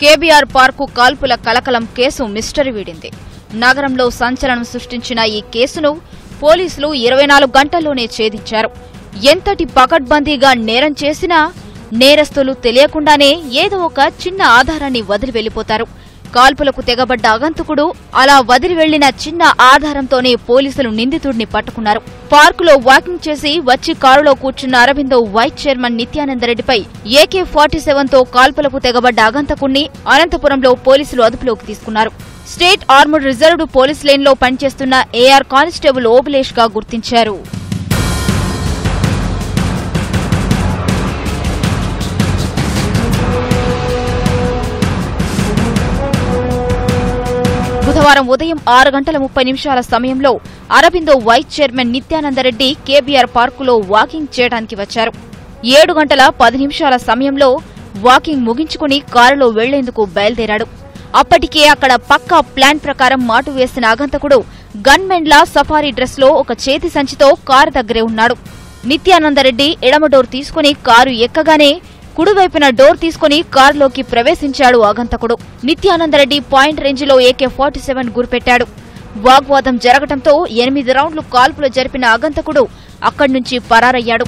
KBR park కాల్పుల కలకలం case mystery వీడింది నగరంలో సంచలనం సృష్టించిన ఈ కేసును పోలీసులు ఇరవై నాలుగు గంటల్లోనే ఛేదించారు ఎంతటి పకడ్బందీగా నేరం చేసినా నేరస్తులు తెలియకుండానే ఏదో ఒక చిన్న ఆధారాన్ని వదిలి వెళ్లిపోతారు కాల్పులకు తెగబడ్డ అగంతకుడు అలా వదిలి వెళ్లిన చిన్న ఆధారంతోనే పోలీసులు నిందితుడిని పట్టుకున్నారు పార్కులో వాకింగ్ చేసి వచ్చి కారులో కూర్చున్న అరవిందో వైస్ చైర్మన్ నిత్యానందరెడ్డిపై ఏకే ఫార్టీ సెవెన్ తో కాల్పులకు తెగబడ్డ అగంతకుణ్ణి అనంతపురంలో పోలీసులు అదుపులోకి తీసుకున్నారు state armed reserved police line లో పనిచేస్తున్న ఏఆర్ కానిస్టేబుల్ ఓబులేష్ గా గుర్తించారు బుధవారం ఉదయం ఆరు గంటల ముప్పై నిమిషాల సమయంలో Aurobindo vice chairman Nityananda Reddy KBR పార్కులో వాకింగ్ చేయడానికి వచ్చారు ఏడు గంటల పది నిమిషాల సమయంలో వాకింగ్ ముగించుకుని కారులో వెళ్లేందుకు బయలుదేరాడు అప్పటికే అక్కడ పక్కా ప్లాన్ ప్రకారం మాటు వేసిన ఆగంతకుడు గన్మెన్లా సఫారీ డ్రెస్ లో ఒక చేతి సంచితో కారు దగ్గరే ఉన్నాడు నిత్యానందరెడ్డి ఎడమ డోర్ తీసుకుని కారు ఎక్కగానే కుడివైపున డోర్ తీసుకుని కారులోకి ప్రవేశించాడు ఆగంతకుడు నిత్యానందరెడ్డి పాయింట్ రేంజ్లో ఏకే ఫార్టీ సెవెన్ గురిపెట్టాడు వాగ్వాదం జరగటంతో ఎనిమిది రౌండ్లు కాల్పులు జరిపిన ఆగంతకుడు అక్కడి నుంచి పరారయ్యాడు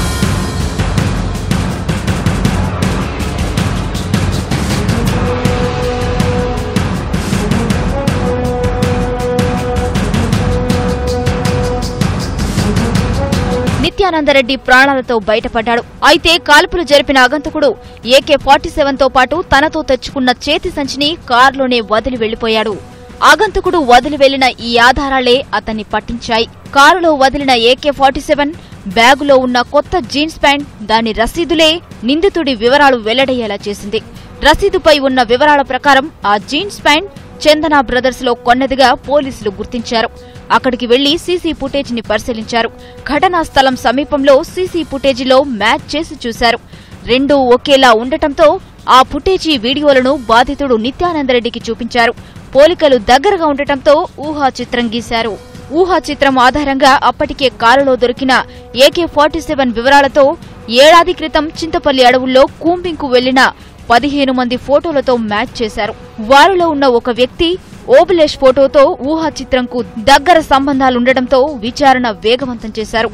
నిత్యానందరెడ్డి ప్రాణాలతో బయటపడ్డాడు అయితే కాల్పులు జరిపిన ఆగంతకుడు ఏకే ఫార్టీ సెవెన్ తో పాటు తనతో తెచ్చుకున్న చేతి సంచిని కారులోనే వదిలి వెళ్లిపోయాడు ఆగంతకుడు వదిలి వెళ్లిన ఈ ఆధారాలే అతన్ని పట్టించాయి కారులో వదిలిన ఏకే ఫార్టీ సెవెన్ బ్యాగులో ఉన్న కొత్త జీన్స్ ప్యాంట్ దాని రసీదులే నిందితుడి వివరాలు వెల్లడయ్యేలా చేసింది రసీదుపై ఉన్న వివరాల ప్రకారం ఆ జీన్స్ ప్యాంట్ చందన బ్రదర్స్ లో కొన్నదిగా పోలీసులు గుర్తించారు అక్కడికి వెళ్లి సీసీ ఫుటేజ్ ని పరిశీలించారు ఘటనా స్థలం సమీపంలో సీసీ ఫుటేజీలో మ్యాచ్ చేసి చూశారు రెండూ ఒకేలా ఉండటంతో ఆ ఫుటేజీ వీడియోలను బాధితుడు నిత్యానందరెడ్డికి చూపించారు పోలికలు దగ్గరగా ఉండటంతో ఊహా చిత్రం గీశారు ఊహా చిత్రం ఆధారంగా అప్పటికే కారులో దొరికిన ఏకే ఫార్టీ సెవెన్ వివరాలతో ఏడాది క్రితం చింతపల్లి అడవుల్లో కూంబింగ్కు వెళ్లిన పదిహేను మంది ఫోటోలతో మ్యాచ్ చేశారు వారిలో ఉన్న ఒక వ్యక్తి ఓబులేష్ ఫోటోతో ఊహా చిత్రంకు దగ్గర సంబంధాలుండటంతో విచారణ వేగవంతం చేశారు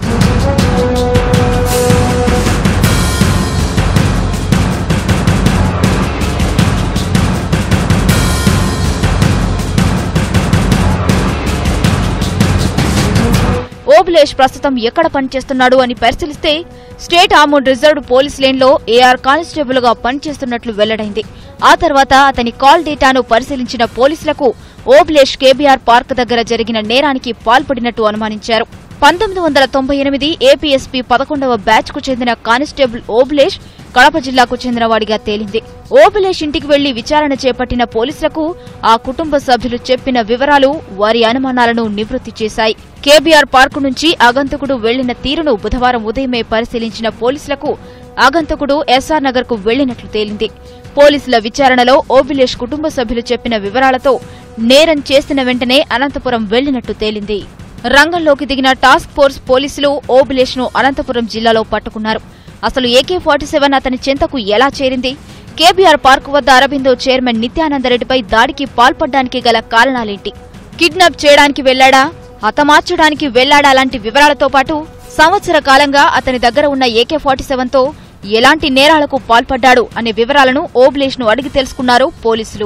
ఓబులేష్ ప్రస్తుతం ఎక్కడ పనిచేస్తున్నాడు అని పరిశీలిస్తే స్టేట్ ఆర్మోడ్ రిజర్వ్డ్ పోలీస్ లైన్లో ఏఆర్ కానిస్టేబుల్ గా పనిచేస్తున్నట్లు వెల్లడైంది ఆ తర్వాత అతని కాల్ డేటాను పరిశీలించిన పోలీసులకు ఓబులేష్ కేబీఆర్ పార్క్ దగ్గర జరిగిన నేరానికి పాల్పడినట్టు అనుమానించారు పంతొమ్మిది వందల తొంభై ఎనిమిది ఏపీఎస్పీ పదకొండవ బ్యాచ్ కు చెందిన కానిస్టేబుల్ ఓబులేష్ కడప జిల్లాకు చెందినవాడిగా తేలింది ఓబులేష్ ఇంటికి వెళ్లి విచారణ చేపట్టిన పోలీసులకు ఆ కుటుంబ సభ్యులు చెప్పిన వివరాలు వారి అనుమానాలను నివృత్తి చేశాయి కేబీఆర్ పార్కు నుంచి ఆగంతకుడు వెళ్లిన తీరును బుధవారం ఉదయమే పరిశీలించిన పోలీసులకు ఆగంతకుడు ఎస్ఆర్ నగర్ కు వెళ్లినట్లు తేలింది పోలీసుల విచారణలో ఓబులేష్ కుటుంబ సభ్యులు చెప్పిన వివరాలతో నేరం చేసిన వెంటనే అనంతపురం వెళ్లినట్టు తేలింది రంగంలోకి దిగిన టాస్క్ ఫోర్స్ పోలీసులు ఓబులేష్ ను అనంతపురం జిల్లాలో పట్టుకున్నారు అసలు ఏకే ఫార్టీ సెవెన్ అతని చెంతకు ఎలా చేరింది కేబీఆర్ పార్క్ వద్ద అరబిందో చైర్మన్ నిత్యానందరెడ్డిపై దాడికి పాల్పడ్డానికి గల కారణాలేంటి కిడ్నాప్ చేయడానికి వెళ్లాడా హతమార్చడానికి వెళ్లాడా లాంటి వివరాలతో పాటు సంవత్సర కాలంగా అతని దగ్గర ఉన్న ఏకే ఫార్టీ సెవెన్ తో ఎలాంటి నేరాలకు పాల్పడ్డాడు అనే వివరాలను ఓబులేష్ ను అడిగి తెలుసుకున్నారు పోలీసులు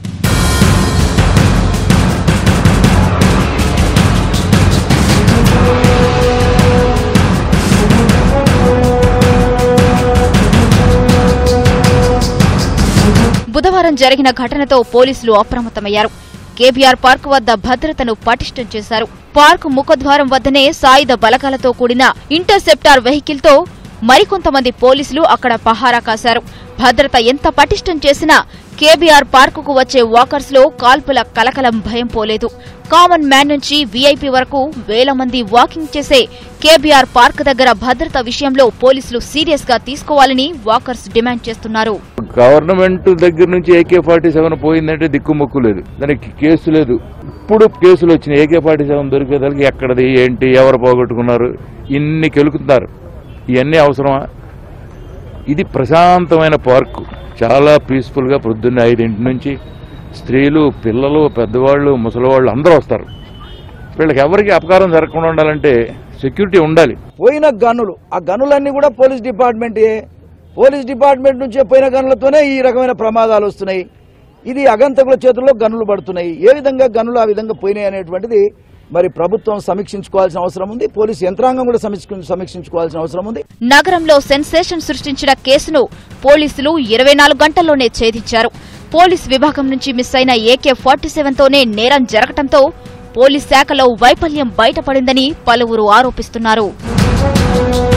బుధవారం జరిగిన ఘటనతో పోలీసులు అప్రమత్తమయ్యారు కేబీఆర్ పార్క్ వద్ద భద్రతను పటిష్టం చేశారు పార్క్ ముఖద్వారం వద్దనే సాయుధ బలగాలతో కూడిన ఇంటర్సెప్టార్ వెహికల్ తో మరికొంతమంది పోలీసులు అక్కడ పహారా కాశారు భద్రత ఎంత పటిష్టం చేసినా కేబీఆర్ పార్కుకు వచ్చే వాకర్స్ లో కాల్పుల కలకలం భయం పోలేదు కామన్ మ్యాన్ నుంచి వీఐపీ వరకు వేల మంది వాకింగ్ చేసే కేబీఆర్ పార్క్ దగ్గర భద్రత విషయంలో పోలీసులు సీరియస్ గా తీసుకోవాలని వాకర్స్ డిమాండ్ చేస్తున్నారు గవర్నమెంట్ దగ్గర నుంచి ఏకే ఫార్టీ సెవెన్ పోయిందంటే దిక్కుమొక్కు లేదు దానికి కేసు లేదు ఇప్పుడు కేసులు వచ్చినాయి ఏకే ఫార్టీ సెవెన్ దొరికేదానికి ఎక్కడది ఏంటి ఎవరు పోగొట్టుకున్నారు ఇన్ని కెలుకుతున్నారు ఇవన్నీ అవసరమా ఇది ప్రశాంతమైన పార్కు చాలా పీస్ఫుల్గా పొద్దున్న ఐదింటి నుంచి స్త్రీలు పిల్లలు పెద్దవాళ్ళు ముసలివాళ్ళు అందరూ వస్తారు వీళ్ళకి ఎవరికి అపకారం జరగకుండా ఉండాలంటే సెక్యూరిటీ ఉండాలి పోయిన గనులు ఆ గనులన్నీ కూడా పోలీస్ డిపార్ట్మెంట్ పోలీస్ డిపార్ట్మెంట్ నుంచే పోయిన గనులతోనే ఈ రకమైన ప్రమాదాలు వస్తున్నాయి ఇది అగంతకుల చేతుల్లో గనులు పడుతున్నాయి ఏ విధంగా గనులు ఆ విధంగా పోయినాయి అనేటువంటిది మరి ప్రభుత్వం సమీక్షించుకోవాల్సిన అవసరం ఉంది పోలీస్ యంత్రాంగం కూడా సమీక్ష- సమీక్షించుకోవాల్సిన అవసరం ఉంది నగరంలో సెన్సేషన్ సృష్టించిన కేసును పోలీసులు ఇరవై నాలుగు గంటల్లోనే ఛేదించారు పోలీస్ విభాగం నుంచి మిస్ అయిన ఏకే ఫార్టీ సెవెన్తోనే నేరం జరగటంతో పోలీస్ శాఖలో వైఫల్యం బయటపడిందని పలువురు ఆరోపిస్తున్నారు